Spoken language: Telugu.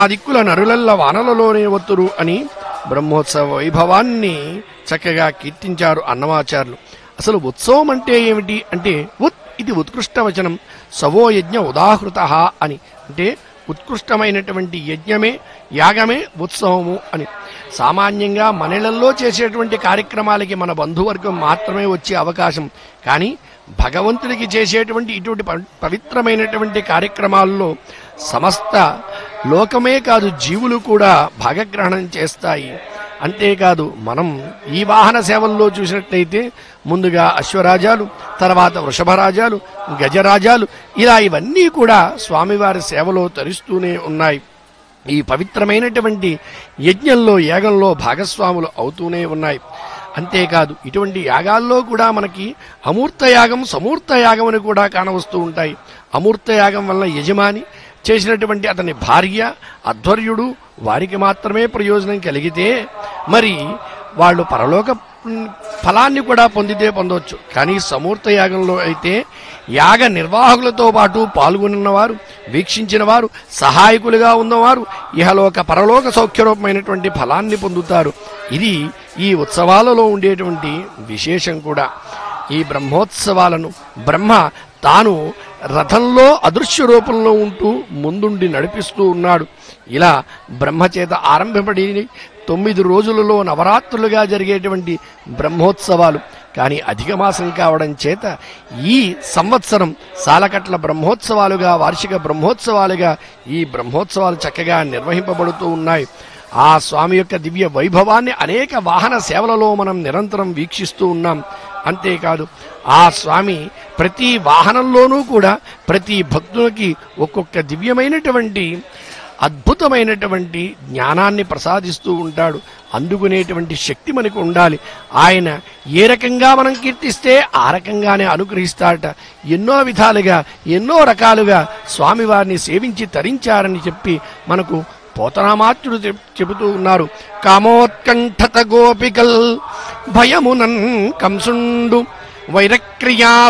ఆ దిక్కుల నరులల్ల వానలలోనే ఒత్తురు అని బ్రహ్మోత్సవ వైభవాన్ని చక్కగా కీర్తించారు అన్నమాచార్యులు అసలు ఉత్సవం అంటే ఏమిటి అంటే ఉత్ ఇది ఉత్కృష్ట వచనం సవో యజ్ఞ ఉదాహృత అని అంటే ఉత్కృష్టమైనటువంటి యజ్ఞమే యాగమే ఉత్సవము అని సామాన్యంగా మనలలో చేసేటువంటి కార్యక్రమాలకి మన బంధువర్గం మాత్రమే వచ్చే అవకాశం కానీ భగవంతుడికి చేసేటువంటి ఇటువంటి ప- పవిత్రమైనటువంటి కార్యక్రమాల్లో సమస్త లోకమే కాదు జీవులు కూడా భాగగ్రహణం చేస్తాయి అంతేకాదు మనం ఈ వాహన సేవల్లో చూసినట్లయితే ముందుగా అశ్వరాజాలు తర్వాత వృషభరాజాలు గజరాజాలు ఇలా ఇవన్నీ కూడా స్వామివారి సేవలో తరిస్తూనే ఉన్నాయి ఈ పవిత్రమైనటువంటి యజ్ఞంలో యాగంలో భాగస్వాములు అవుతూనే ఉన్నాయి అంతేకాదు ఇటువంటి యాగాల్లో కూడా మనకి అమూర్త యాగం సమూర్త యాగం అని కూడా కానవస్తూ ఉంటాయి అమూర్త యాగం వల్ల యజమాని చేసినటువంటి అతని భార్య అధ్వర్యుడు వారికి మాత్రమే ప్రయోజనం కలిగితే మరి వాళ్ళు పరలోక ఉమ్, ఫలాన్ని కూడా పొందితే పొందవచ్చు కానీ సమూర్త యాగంలో అయితే యాగ నిర్వాహకులతో పాటు పాల్గొన్నవారు వీక్షించిన వారు సహాయకులుగా ఉన్నవారు ఇహలోక పరలోక సౌఖ్యరూపమైనటువంటి ఫలాన్ని పొందుతారు ఇది ఈ ఉత్సవాలలో ఉండేటువంటి విశేషం కూడా ఈ బ్రహ్మోత్సవాలను బ్రహ్మ తాను రథంలో అదృశ్య రూపంలో ఉంటూ ముందుండి నడిపిస్తూ ఉన్నాడు ఇలా బ్రహ్మచేత ఆరంభపడి తొమ్మిది రోజులలో నవరాత్రులుగా జరిగేటువంటి బ్రహ్మోత్సవాలు కానీ అధిక మాసం కావడం చేత ఈ సంవత్సరం సాలకట్ల బ్రహ్మోత్సవాలుగా వార్షిక బ్రహ్మోత్సవాలుగా ఈ బ్రహ్మోత్సవాలు చక్కగా నిర్వహింపబడుతూ ఉన్నాయి ఆ స్వామి యొక్క దివ్య వైభవాన్ని అనేక వాహన సేవలలో మనం నిరంతరం వీక్షిస్తూ ఉన్నాం అంతేకాదు ఆ స్వామి ప్రతి వాహనంలోనూ కూడా ప్రతి భక్తునికి ఒక్కొక్క దివ్యమైనటువంటి అద్భుతమైనటువంటి జ్ఞానాన్ని ప్రసాదిస్తూ ఉంటాడు అందుకునేటువంటి శక్తి మనకు ఉండాలి ఆయన ఏ రకంగా మనం కీర్తిస్తే ఆ రకంగానే అనుగ్రహిస్తాడట ఎన్నో విధాలుగా ఎన్నో రకాలుగా స్వామివారిని సేవించి తరించారని చెప్పి మనకు పోతనామాత్రుడు చెప్- చెబుతూ ఉన్నారు కామోత్కంఠత గోపికల్ భయమునన్ కంసుండు వైరక్రియా